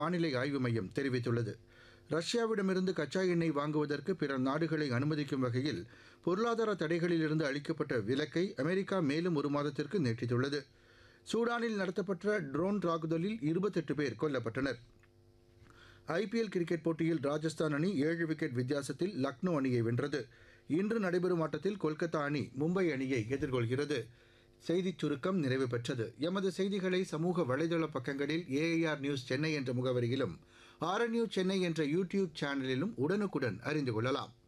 வானிலை ஆய்வு மையம் தெரிவித்துள்ளது ரஷ்யாவிடமிருந்து கச்சா எண்ணெய் வாங்குவதற்கு பிற நாடுகளை அனுமதிக்கும் வகையில் பொருளாதார தடைகளிலிருந்து அளிக்கப்பட்ட விலக்கை அமெரிக்கா மேலும் ஒரு மாதத்திற்கு நீட்டித்துள்ளது சூடானில் நடத்தப்பட்ட ட்ரோன் தாக்குதலில் இருபத்தெட்டு பேர் கொல்லப்பட்டனர் ஐபிஎல் கிரிக்கெட் போட்டியில் ராஜஸ்தான் அணி ஏழு விக்கெட் வித்தியாசத்தில் லக்னோ அணியை வென்றது இன்று நடைபெறும் ஆட்டத்தில் கொல்கத்தா அணி மும்பை அணியை எதிர்கொள்கிறது செய்திச் சுருக்கம் நிறைவு பெற்றது எமது செய்திகளை சமூக வலைதள பக்கங்களில் ஏஐஆர் நியூஸ் சென்னை என்ற முகவரியிலும் ஆர்என்யூ சென்னை என்ற யூடியூப் சேனலிலும் உடனுக்குடன் அறிந்து கொள்ளலாம்